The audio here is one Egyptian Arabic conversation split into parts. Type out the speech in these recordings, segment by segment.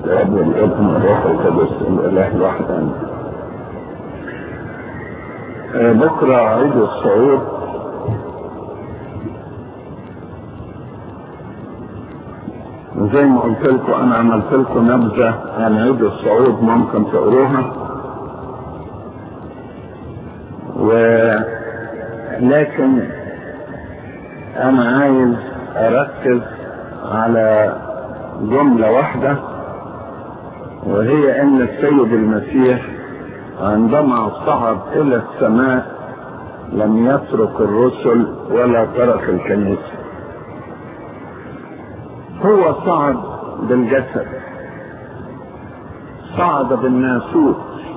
الاب والابن والروح القدس الاله الواحد امين آه، بكره عيد الصعود وزي ما قلت لكم انا عملت لكم نبذه عن عيد الصعود ممكن تقروها ولكن انا عايز اركز على جمله واحده وهي ان السيد المسيح عندما صعد الى السماء لم يترك الرسل ولا ترك الكنيسه هو صعد بالجسد صعد بالناسوت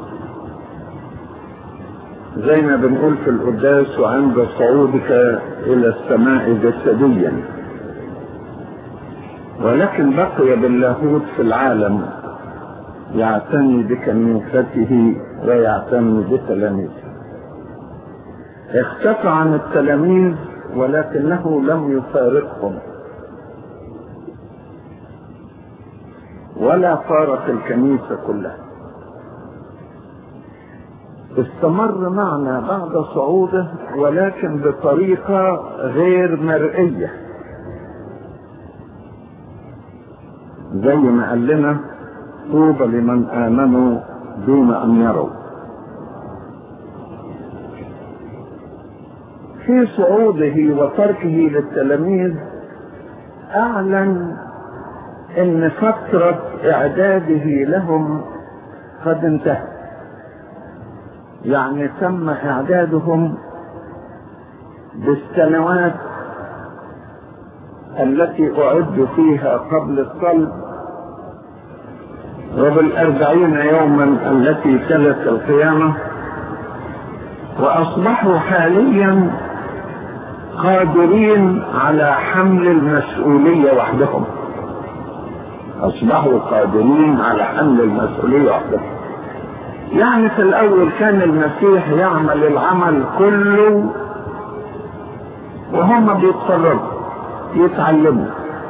زي ما بنقول في القداس وعند صعودك الى السماء جسديا ولكن بقي باللاهوت في العالم يعتني بكنيسته ويعتني بتلاميذه اختفى عن التلاميذ ولكنه لم يفارقهم ولا فارق الكنيسة كلها استمر معنا بعد صعوده ولكن بطريقة غير مرئية زي ما قال لنا طوبى لمن آمنوا دون أن يروا في صعوده وتركه للتلاميذ أعلن ان فترة اعداده لهم قد انتهت يعني تم اعدادهم بالسنوات التي اعد فيها قبل الصلب وبالاربعين يوما التي تلت القيامة واصبحوا حاليا قادرين على حمل المسؤولية وحدهم اصبحوا قادرين على حمل المسؤوليه وحدهم يعني في الاول كان المسيح يعمل العمل كله وهم بيتفرجوا يتعلموا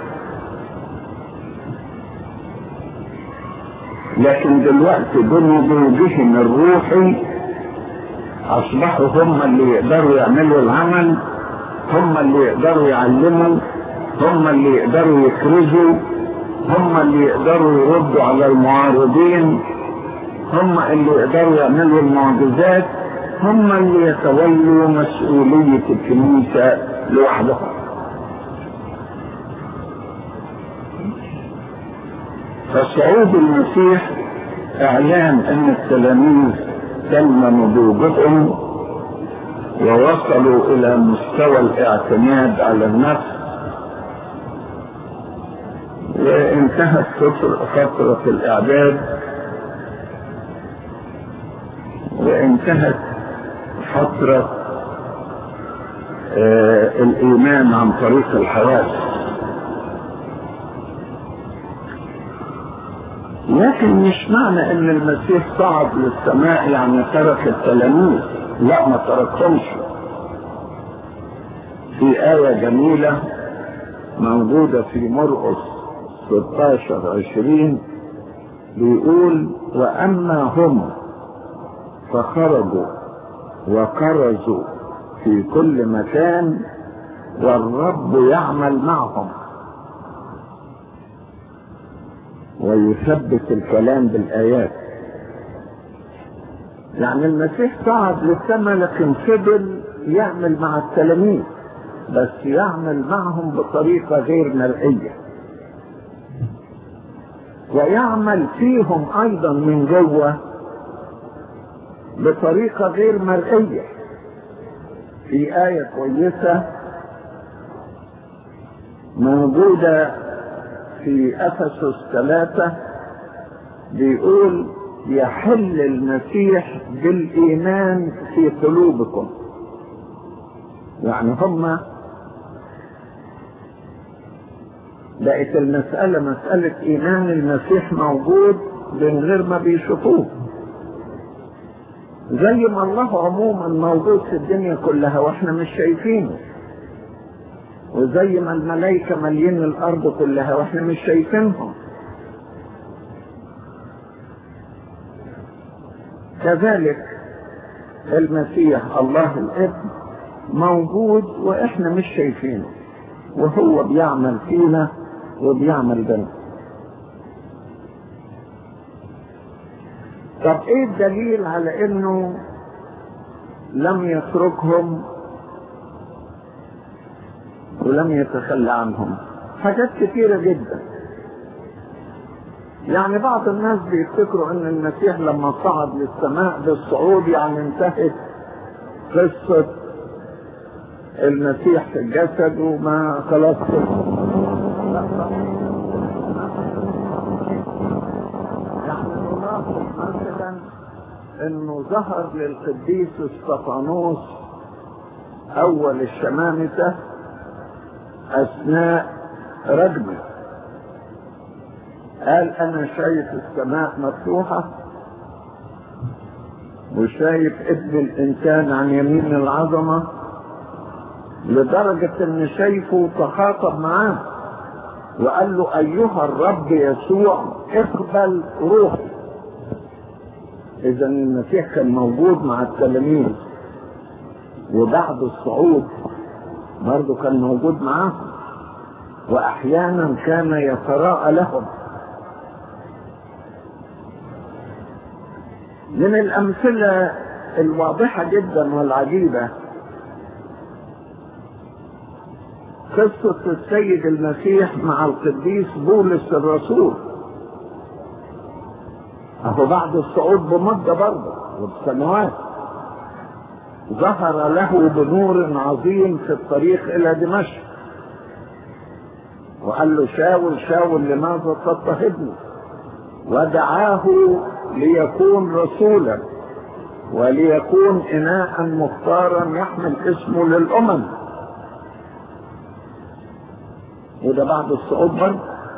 لكن دلوقتي بنضوجهم الروحي اصبحوا هم اللي يقدروا يعملوا العمل هم اللي يقدروا يعلموا هم اللي يقدروا يكرزوا هم اللي يقدروا يردوا على المعارضين هم اللي يقدروا يعملوا المعجزات هم اللي يتولوا مسؤولية الكنيسة لوحدهم فصعود المسيح اعلان ان التلاميذ تم نضوجهم ووصلوا الى مستوى الاعتماد على النفس وانتهت فترة الإعداد وانتهت فترة آه الإيمان عن طريق الحواس لكن مش معنى ان المسيح صعد للسماء يعني ترك التلاميذ لا ما تركهمش في آية جميلة موجودة في مرقس 16 20 بيقول واما هم فخرجوا وكرزوا في كل مكان والرب يعمل معهم ويثبت الكلام بالايات يعني المسيح صعد للسماء لكن فضل يعمل مع التلاميذ بس يعمل معهم بطريقه غير مرئيه ويعمل فيهم ايضا من جوه بطريقة غير مرئية في آية كويسة موجودة في أفسس ثلاثة بيقول يحل المسيح بالإيمان في قلوبكم يعني هم بقت المسألة مسألة إيمان المسيح موجود من غير ما بيشوفوه زي ما الله عموما موجود في الدنيا كلها واحنا مش شايفينه وزي ما الملائكة مالين الأرض كلها واحنا مش شايفينهم كذلك المسيح الله الابن موجود واحنا مش شايفينه وهو بيعمل فينا وبيعمل بنا طب ايه الدليل على انه لم يتركهم ولم يتخلى عنهم حاجات كثيرة جدا يعني بعض الناس بيفتكروا ان المسيح لما صعد للسماء بالصعود يعني انتهت قصة المسيح في الجسد وما خلاص يعني نلاحظ مثلا انه ظهر للقديس استفانوس اول الشمامسة اثناء رجمه قال انا شايف السماء مفتوحة وشايف ابن الانسان عن يمين العظمة لدرجة ان شايفه تخاطب معاه وقال له ايها الرب يسوع اقبل روحي اذا المسيح كان موجود مع التلاميذ وبعد الصعود برضه كان موجود معاهم واحيانا كان يتراءى لهم من الامثله الواضحه جدا والعجيبه قصه السيد المسيح مع القديس بولس الرسول اهو بعد الصعود بمده برضه وبسنوات ظهر له بنور عظيم في الطريق الى دمشق وقال له شاول شاول لماذا تضطهدني ودعاه ليكون رسولا وليكون اناء مختارا يحمل اسمه للامم وده بعد الصعود برضه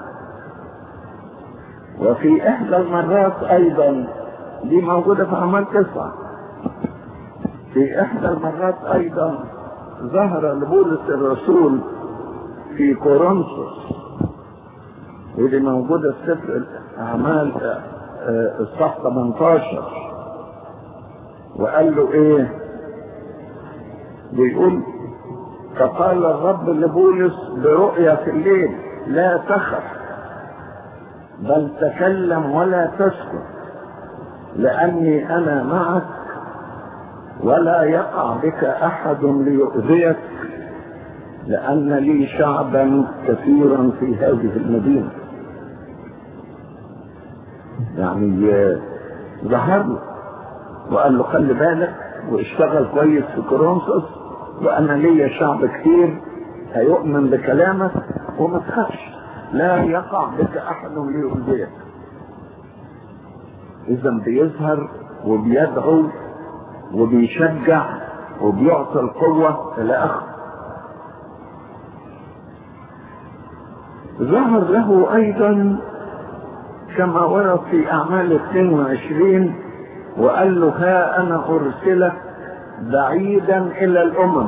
وفي احدى المرات ايضا دي موجودة في اعمال تسعة في احدى المرات ايضا ظهر لبولس الرسول في كورنثوس ودي موجودة في سفر اعمال الصح 18 وقال له ايه بيقول فقال الرب لبولس برؤيا في الليل لا تخف بل تكلم ولا تسكت لاني انا معك ولا يقع بك احد ليؤذيك لان لي شعبا كثيرا في هذه المدينه يعني ظهر له وقال له خلي بالك واشتغل كويس في كورنثوس وانا ليا شعب كثير هيؤمن بكلامك وما تخافش لا يقع بك احد ليؤذيك اذا بيظهر وبيدعو وبيشجع وبيعطي القوة الى اخره ظهر له ايضا كما ورد في اعمال 22 وقال له ها انا ارسلك بعيدا الى الامم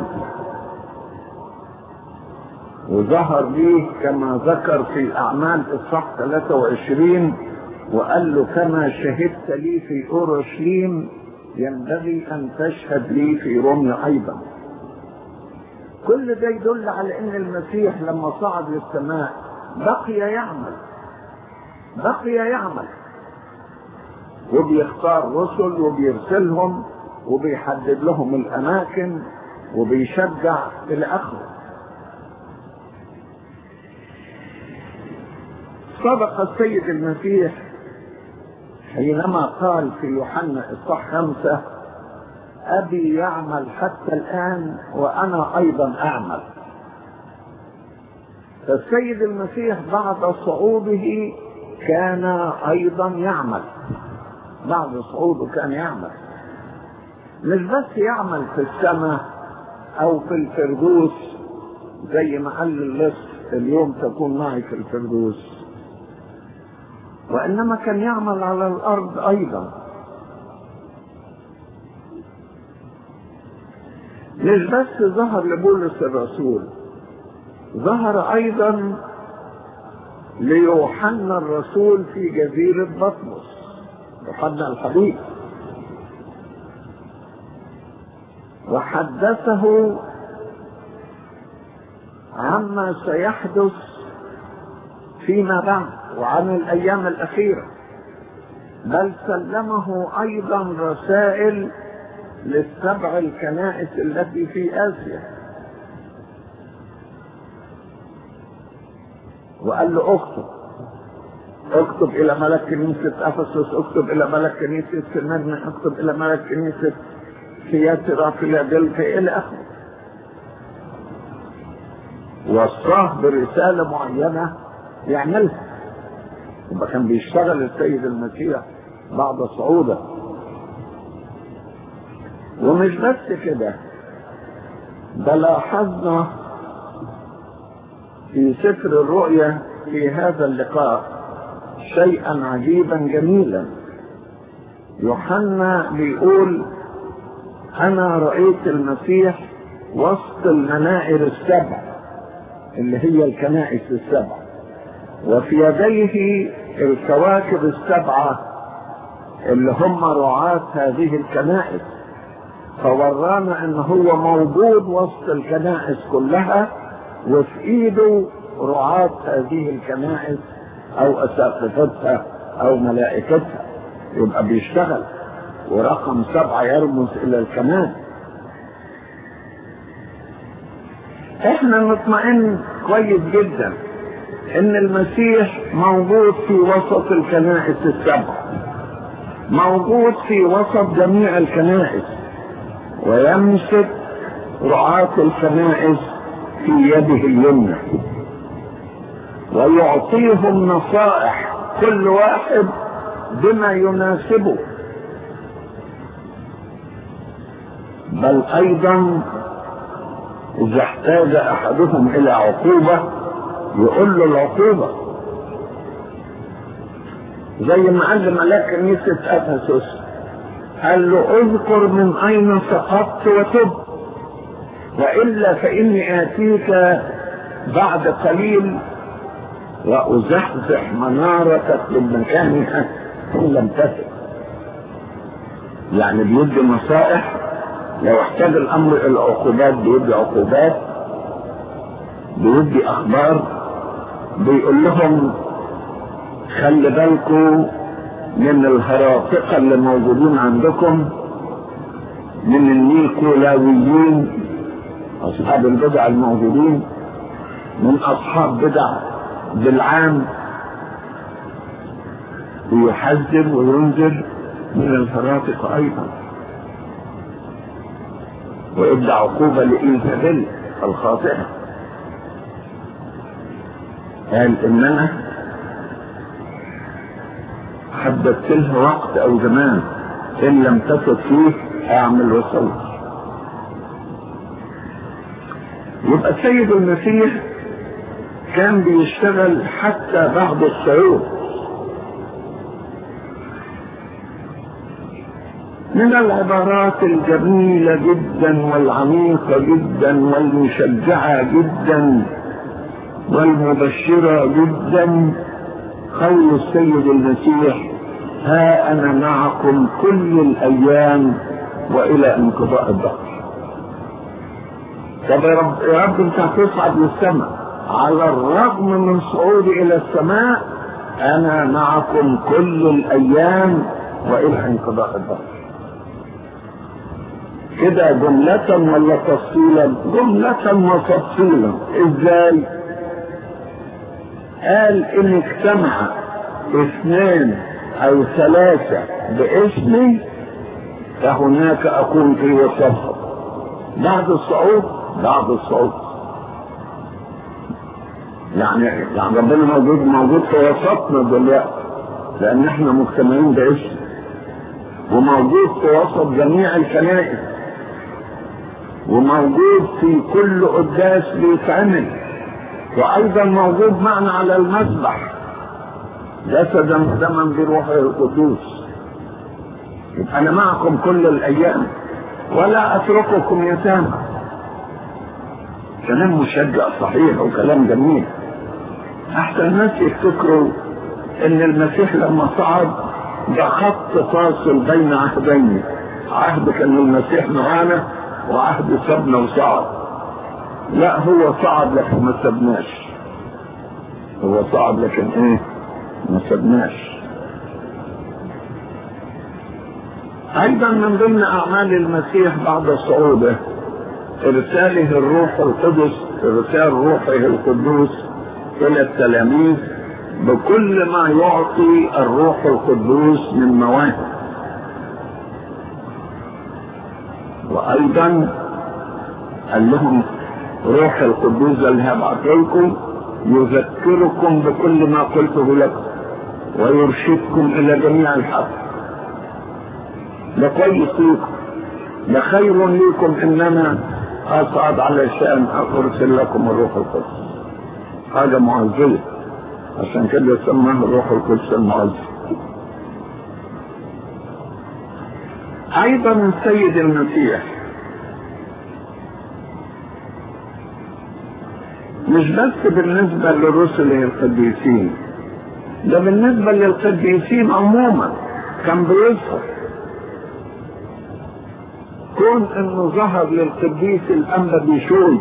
وظهر ليه كما ذكر في اعمال اصحاح 23 وقال له كما شهدت لي في اورشليم ينبغي ان تشهد لي في روميا ايضا كل ده يدل على ان المسيح لما صعد للسماء بقي يعمل بقي يعمل وبيختار رسل وبيرسلهم وبيحدد لهم الاماكن وبيشجع الى اخره صدق السيد المسيح حينما قال في يوحنا اصحاح خمسة أبي يعمل حتى الآن وأنا أيضا أعمل فالسيد المسيح بعد صعوده كان أيضا يعمل بعد صعوده كان يعمل مش بس يعمل في السماء أو في الفردوس زي ما قال اللص اليوم تكون معي في الفردوس وإنما كان يعمل على الأرض أيضا مش بس ظهر لبولس الرسول ظهر أيضا ليوحنا الرسول في جزيرة بطمس يوحنا الحبيب وحدثه عما سيحدث فيما بعد وعن الايام الاخيره بل سلمه ايضا رسائل للسبع الكنائس التي في اسيا وقال له اكتب اكتب الى ملك كنيسة افسس اكتب الى ملك كنيسة سمرنا اكتب الى ملك كنيسة سياترا فيلادلفيا الى اخره وصاه برسالة معينة يعملها يبقى كان بيشتغل السيد المسيح بعد صعوده ومش بس كده ده لاحظنا في سفر الرؤيا في هذا اللقاء شيئا عجيبا جميلا يوحنا بيقول انا رايت المسيح وسط المنائر السبع اللي هي الكنائس السبع وفي يديه الكواكب السبعه اللي هم رعاة هذه الكنائس فورانا ان هو موجود وسط الكنائس كلها وفي ايده رعاة هذه الكنائس او اساقفتها او ملائكتها يبقى بيشتغل ورقم سبعة يرمز الى الكمال احنا نطمئن كويس جدا ان المسيح موجود في وسط الكنائس السبع موجود في وسط جميع الكنائس ويمسك رعاة الكنائس في يده اليمنى ويعطيهم نصائح كل واحد بما يناسبه بل ايضا اذا احتاج احدهم الى عقوبه يقول له العقوبه زي ما قال ملاك كنيسه افسس قال له اذكر من اين سقطت وتب والا فاني اتيك بعد قليل وازحزح منارتك من مكانها ان لم تفل يعني بيدي نصائح لو احتاج الامر الى عقوبات بيدي عقوبات بيدي اخبار بيقول لهم خلي بالكم من الهراطقة اللي موجودين عندكم من النيكولاويين أصحاب البدع الموجودين من أصحاب بدع بالعام ويحذر وينذر من الهراطقة أيضا وإدى عقوبة لإيزابيل الخاطئة قال إن أنا حددت لها وقت أو زمان إن لم تثق فيه أعمل وسوي يبقى السيد المسيح كان بيشتغل حتى بعد الصعود من العبارات الجميلة جدا والعميقة جدا والمشجعة جدا والمبشرة جدا قول السيد المسيح ها أنا معكم كل الأيام وإلى انقضاء الدهر طب يا رب يا رب انت هتصعد للسماء على الرغم من صعودي الى السماء انا معكم كل الايام والى انقضاء الدهر كده جملة ولا تفصيلا جملة وتفصيلا ازاي قال ان اجتمع اثنان او ثلاثة باسمي فهناك اكون في وسطهم بعد الصعود بعد الصعود يعني يعني ربنا موجود موجود في وسطنا دلوقتي لان احنا مجتمعين باسم وموجود في وسط جميع الكنائس وموجود في كل قداس بيتعمل وايضا موجود معنا على المذبح جسدا ودما بروحه القدوس يبقى انا معكم كل الايام ولا اترككم يتامى كلام مشجع صحيح وكلام جميل احسن الناس يفتكروا ان المسيح لما صعد ده خط فاصل بين عهدين عهد كان المسيح معانا وعهد سبنا وصعد لا هو صعد لكن ما سبناش هو صعد لكن ايه ما سبناش ايضا من ضمن اعمال المسيح بعد صعوده ارساله الروح القدس ارسال روحه القدوس الى التلاميذ بكل ما يعطي الروح القدوس من مواهب وايضا قال لهم روح القدوس اللي هبعث لكم يذكركم بكل ما قلته لكم ويرشدكم الى جميع الحق ده كويس ليكم ده خير ليكم اننا اصعد علشان ارسل لكم الروح القدس حاجه معزيه عشان كده سماه الروح القدس المعزي ايضا السيد المسيح مش بس بالنسبة لرسله القديسين ده بالنسبة للقديسين عموما كان بيظهر كون انه ظهر للقديس الانبا بيشوي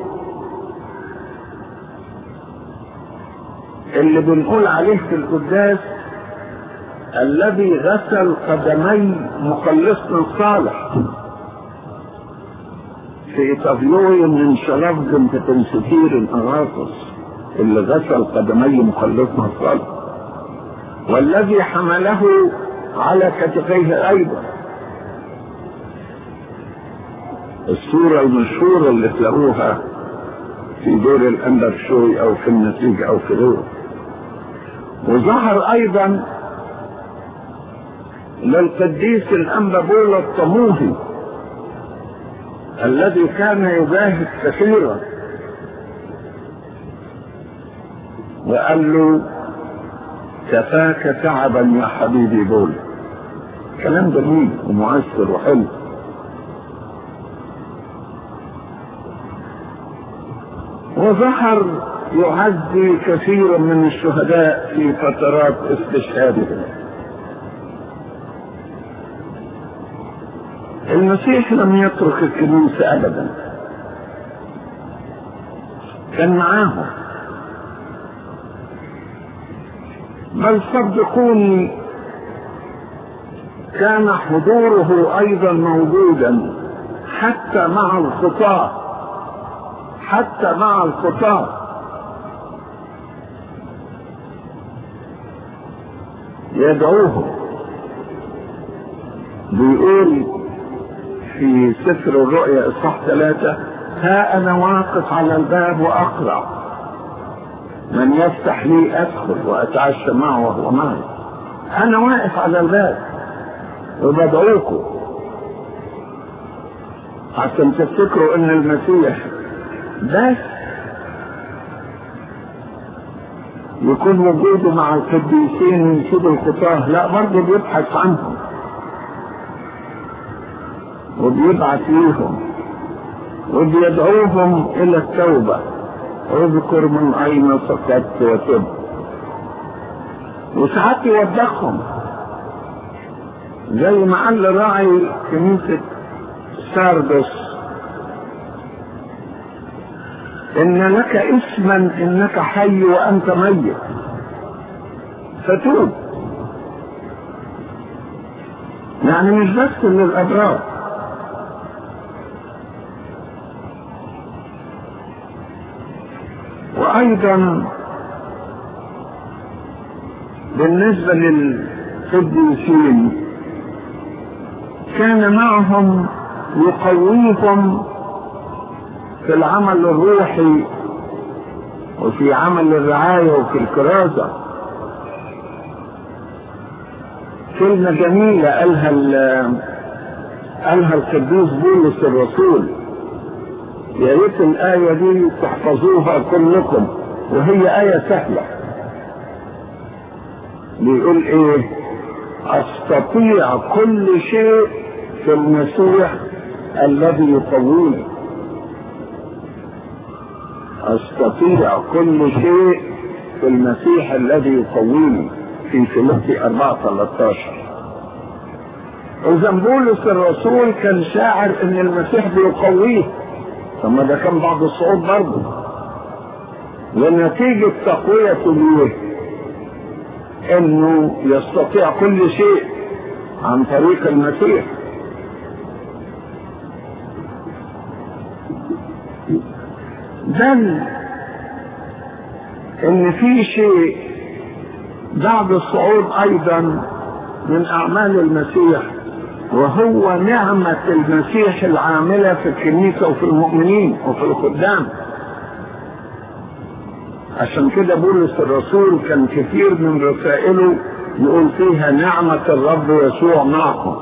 اللي بنقول عليه في القداس الذي غسل قدمي مخلصنا الصالح في طفيوي من شرف بنت تنسفير اغاطس اللي غسل قدمي مخلصنا الصالح والذي حمله على كتفيه ايضا الصورة المشهورة اللي تلاقوها في دور الأندر شوي أو في النسيج أو في غيره وظهر أيضا للقديس الأنبا بولا الطموحي الذي كان يجاهد كثيرا وقال له كفاك تعبا يا حبيبي بولا كلام جميل ومؤثر وحلو وظهر يعزي كثيرا من الشهداء في فترات استشهادهم المسيح لم يترك الكنيسة أبدا كان معاهم بل صدقوني كان حضوره أيضا موجودا حتى مع الخطاه حتى مع الخطاة يدعوهم بيقول في سفر الرؤيا اصحاح ثلاثة ها انا واقف على الباب واقرع من يفتح لي ادخل واتعشى معه وهو معي انا واقف على الباب وبدعوكم عشان تفتكروا ان المسيح بس يكون وجوده مع القديسين ويسيب الخطاه لا برضه بيبحث عنهم وبيبعث ليهم وبيدعوهم الى التوبه اذكر من اين سقطت وتب وساعات يوبخهم زي ما قال راعي كنيسه ساردس ان لك اسما انك حي وانت ميت فتوب يعني مش بس للابرار وايضا بالنسبه للقديسين كان معهم يقويهم في العمل الروحي وفي عمل الرعاية وفي الكرازة كلمة جميلة قالها قالها القديس بولس الرسول يا ريت الآية دي تحفظوها كلكم وهي آية سهلة بيقول إيه أستطيع كل شيء في المسيح الذي يقويني استطيع كل شيء في المسيح الذي يقويني في فيليبي 4 13 اذا بولس الرسول كان شاعر ان المسيح بيقويه طب ما ده كان بعد الصعود برضه ونتيجة تقويته ليه انه يستطيع كل شيء عن طريق المسيح بل ان في شيء بعد الصعود ايضا من اعمال المسيح وهو نعمة المسيح العاملة في الكنيسة وفي المؤمنين وفي الخدام عشان كده بولس الرسول كان كثير من رسائله يقول فيها نعمة الرب يسوع معكم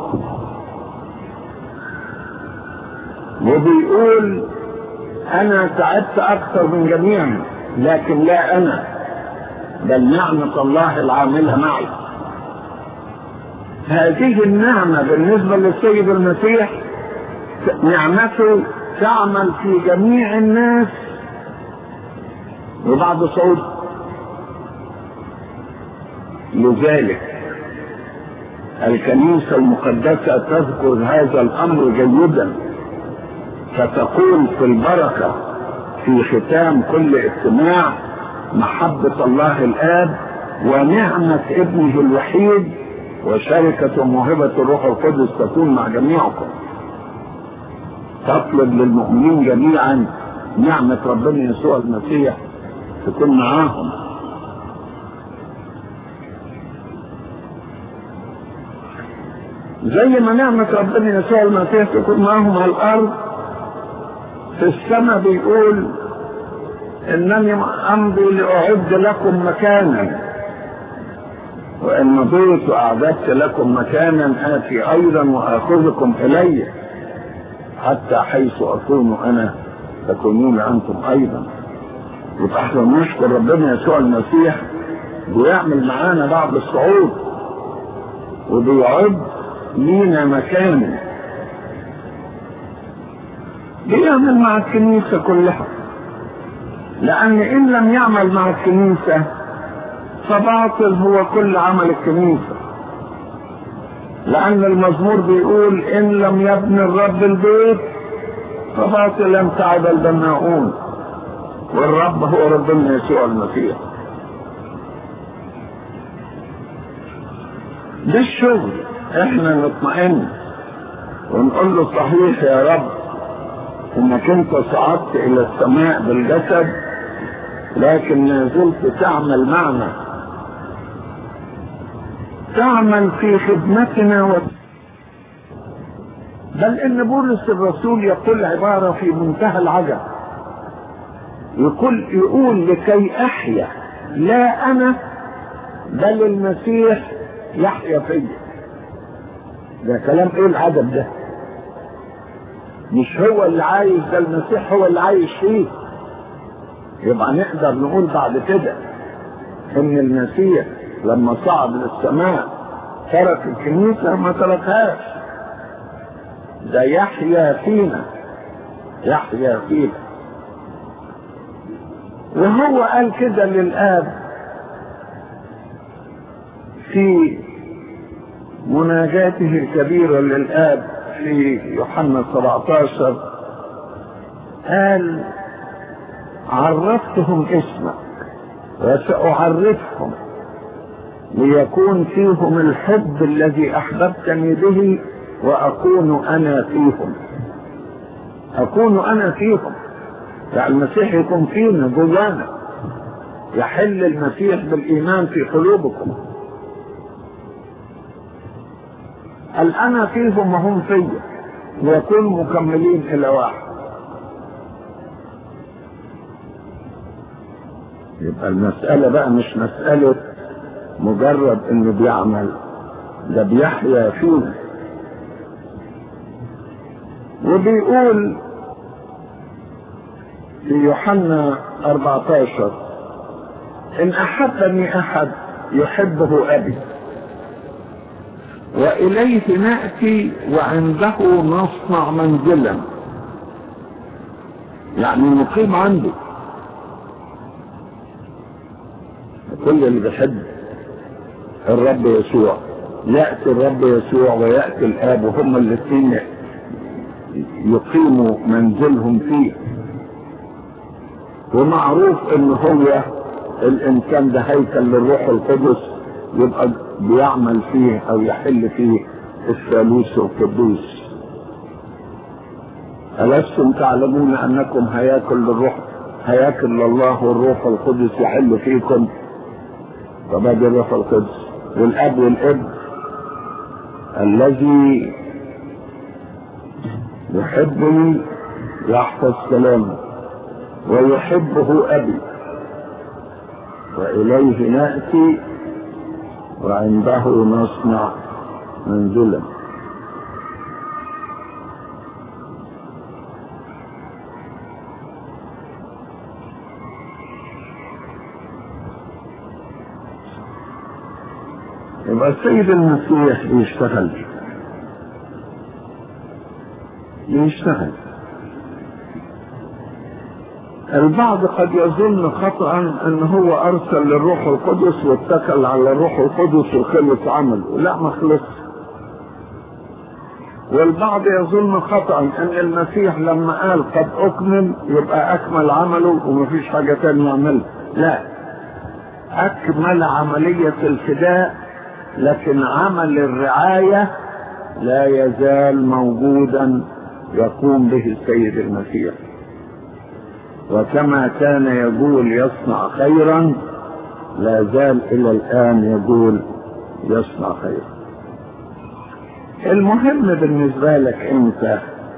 وبيقول أنا تعبت أكثر من جميعهم لكن لا أنا بل نعمة الله العاملة معي هذه النعمة بالنسبة للسيد المسيح نعمته تعمل في جميع الناس وبعد صعود لذلك الكنيسة المقدسة تذكر هذا الأمر جيدا فتقول في البركة في ختام كل اجتماع محبة الله الآب ونعمة ابنه الوحيد وشركة موهبة الروح القدس تكون مع جميعكم تطلب للمؤمنين جميعا نعمة ربنا يسوع المسيح تكون معاهم زي ما نعمة ربنا يسوع المسيح تكون معاهم على الأرض في السماء بيقول إنني أمضي لأعد لكم مكانا وإن مضيت وأعددت لكم مكانا آتي أيضا وآخذكم إلي حتى حيث أكون أنا تكونون أنتم أيضا يبقى احنا نشكر ربنا يسوع المسيح بيعمل معانا بعد الصعود وبيعد لينا مكان بيعمل مع الكنيسة كلها لأن إن لم يعمل مع الكنيسة فباطل هو كل عمل الكنيسة لأن المزمور بيقول إن لم يبني الرب البيت فباطلا تعب البناؤون والرب هو ربنا يسوع المسيح ده الشغل احنا نطمئن ونقول له صحيح يا رب انك انت صعدت الى السماء بالجسد لكن ما زلت تعمل معنا تعمل في خدمتنا و... بل ان بولس الرسول يقول عباره في منتهى العجب يقول يقول لكي احيا لا انا بل المسيح يحيا فيا ده كلام ايه العجب ده مش هو اللي عايش ده المسيح هو اللي عايش فيه يبقى نقدر نقول بعد كده ان المسيح لما صعد للسماء ترك الكنيسة ما تركهاش ده يحيا فينا يحيا فينا وهو قال كده للآب في مناجاته الكبيرة للآب في يوحنا 17 قال عرفتهم اسمك وسأعرفهم ليكون فيهم الحب الذي أحببتني به وأكون أنا فيهم أكون أنا فيهم يعني المسيح يكون فينا جوانا يحل المسيح بالإيمان في قلوبكم قال أنا فيهم وهم فيا ويكونوا مكملين إلى واحد يبقى المسألة بقى مش مسألة مجرد انه بيعمل ده بيحيا فينا وبيقول في يوحنا 14 ان احبني احد يحبه ابي واليه ناتي وعنده نصنع منزلا يعني نقيم عنده كل اللي بيحب الرب يسوع يأتي الرب يسوع ويأتي الآب وهم الاثنين يقيموا منزلهم فيه ومعروف ان هو الانسان ده هيكل للروح القدس يبقى بيعمل فيه او يحل فيه الثالوث القدوس ألستم تعلمون أنكم هياكل للروح هياكل لله والروح القدس يحل فيكم طب ادي الروح القدس والاب والابن الذي يحبني يحفظ كلامي ويحبه ابي واليه ناتي وعنده نصنع منزلا يبقى السيد المسيح بيشتغل بيشتغل البعض قد يظن خطأ ان هو ارسل للروح القدس واتكل على الروح القدس وخلص عمله لا ما خلص والبعض يظن خطأ ان المسيح لما قال قد اكمل يبقى اكمل عمله ومفيش حاجة تانية يعملها لا اكمل عملية الفداء لكن عمل الرعاية لا يزال موجودا يقوم به السيد المسيح وكما كان يقول يصنع خيرا لا زال الى الان يقول يصنع خيرا المهم بالنسبه لك انت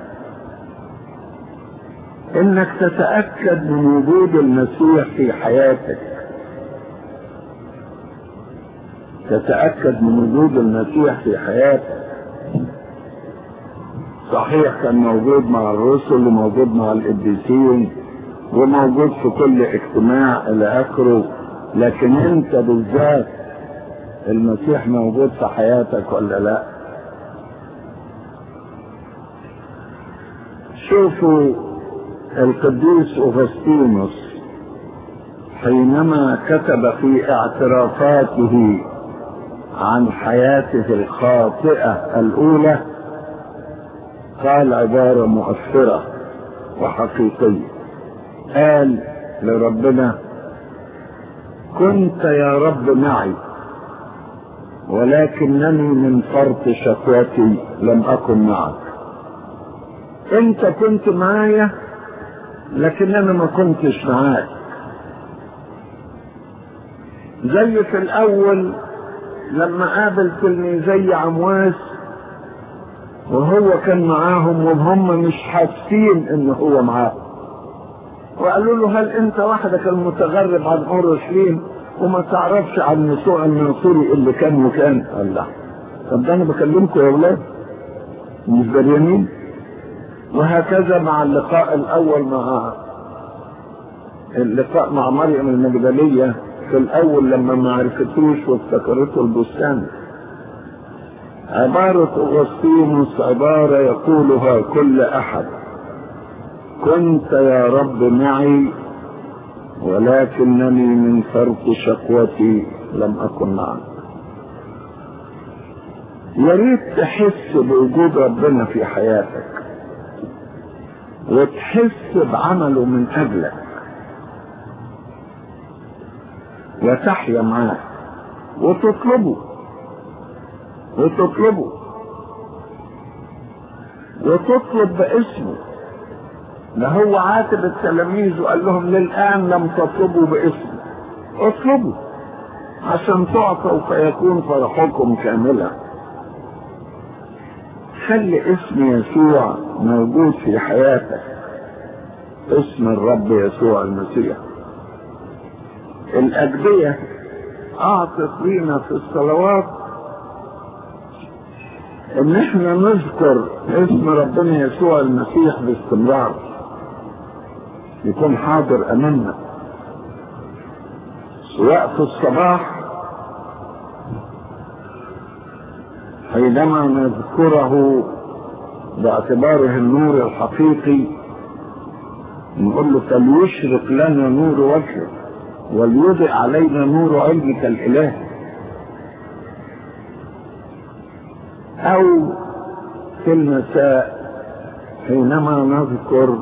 انك تتاكد من وجود المسيح في حياتك تتاكد من وجود المسيح في حياتك صحيح كان موجود مع الرسل وموجود مع القديسين وموجود في كل اجتماع الى اخره لكن انت بالذات المسيح موجود في حياتك ولا لا شوفوا القديس اغسطينوس حينما كتب في اعترافاته عن حياته الخاطئه الاولى قال عباره مؤثره وحقيقيه قال لربنا كنت يا رب معي ولكنني من فرط شكوتي لم اكن معك انت كنت معايا لكن انا ما كنتش معاك زي في الاول لما قابل تلميذي عمواس وهو كان معاهم وهم مش حاسين ان هو معاهم وقالوا له هل انت وحدك المتغرب عن اورشليم وما تعرفش عن يسوع الناصري اللي كان وكان قال لا طب ده انا بكلمكم يا ولاد مش دريانين وهكذا مع اللقاء الاول مع اللقاء مع مريم المجدلية في الاول لما ما عرفتوش وافتكرته البستان عبارة أغسطينوس عبارة يقولها كل أحد كنت يا رب معي ولكنني من فرط شقوتي لم أكن معك يا ريت تحس بوجود ربنا في حياتك وتحس بعمله من أجلك وتحيا معاه وتطلبه وتطلبه وتطلب باسمه ده هو عاتب التلاميذ وقال لهم للآن لم تطلبوا باسمه اطلبوا عشان تعطوا فيكون فرحكم كاملا خلي اسم يسوع موجود في حياتك اسم الرب يسوع المسيح الأجبية أعطت لينا في الصلوات إن إحنا نذكر اسم ربنا يسوع المسيح باستمرار يكون حاضر أمامنا سواء في الصباح حينما نذكره باعتباره النور الحقيقي نقول له فليشرق لنا نور وجهك وليضئ علينا نور علمك الإله او في المساء حينما نذكر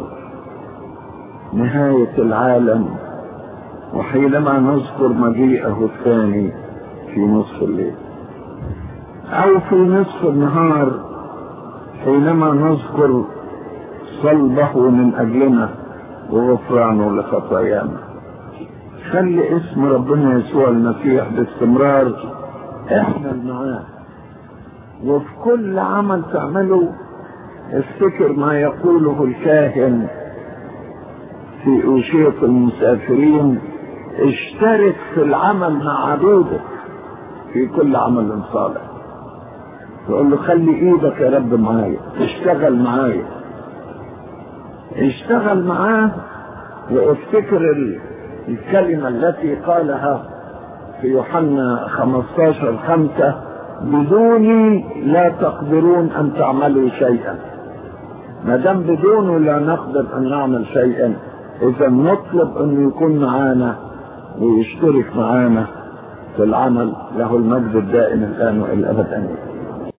نهاية العالم وحينما نذكر مجيئه الثاني في نصف الليل او في نصف النهار حينما نذكر صلبه من اجلنا وغفرانه لخطايانا خلي اسم ربنا يسوع المسيح باستمرار احمل معاه وفي كل عمل تعمله افتكر ما يقوله الكاهن في أوشية المسافرين اشترك في العمل مع عدودك في كل عمل صالح تقول له خلي ايدك يا رب معايا اشتغل معايا اشتغل معاه وافتكر الكلمة التي قالها في يوحنا 15 خمسة بدوني لا تقدرون ان تعملوا شيئا ما دام بدونه لا نقدر ان نعمل شيئا اذا نطلب انه يكون معانا ويشترك معانا في العمل له المجد الدائم الان والى الابد امين